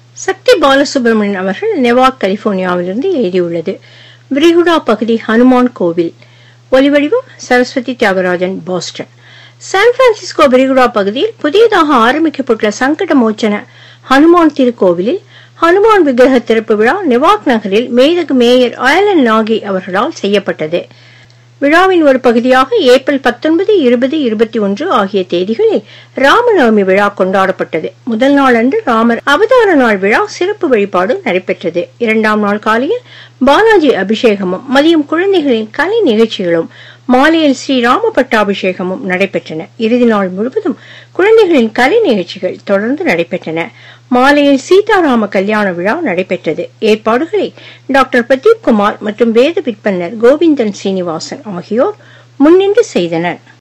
சக்தி பாலசுப்ரமணியன் அவர்கள் நெவார்க் கலிபோர்னியாவிலிருந்து எழுதியுள்ளது விரிகுடா பகுதி ஹனுமான் கோவில் ஒலிவடிவம் Saraswathi Thyagarajan Boston San Francisco விரிகுடா பகுதியில் புதியதாக ஆரம்பிக்கப்பட்டுள்ள சங்கட மோச்சன ஹனுமான் திருக்கோவிலில் ஹனுமான் விக்கிரக திறப்பு விழா நெவார்க் நகரில் மேதகு மேயர் அயலன் நாகி அவர்களால் செய்யப்பட்டது விழாவின் ஒரு பகுதியாக ஏப்ரல் பத்தொன்பது இருபது இருபத்தி ஒன்று ஆகிய தேதிகளில் ராமநவமி விழா கொண்டாடப்பட்டது முதல் நாள் அன்று ராமர் அவதார நாள் விழா சிறப்பு வழிபாடு நடைபெற்றது இரண்டாம் நாள் காலையில் பாலாஜி அபிஷேகமும் மதியம் குழந்தைகளின் கலை நிகழ்ச்சிகளும் மாலையில் ஸ்ரீராம பட்டாபிஷேகமும் நடைபெற்றன இறுதி நாள் முழுவதும் குழந்தைகளின் கலை நிகழ்ச்சிகள் தொடர்ந்து நடைபெற்றன மாலையில் சீதாராம கல்யாண விழா நடைபெற்றது ஏற்பாடுகளை டாக்டர் பிரதீப் குமார் மற்றும் வேத விற்பனர் கோவிந்தன் சீனிவாசன் ஆகியோர் முன்னின்று செய்தனர்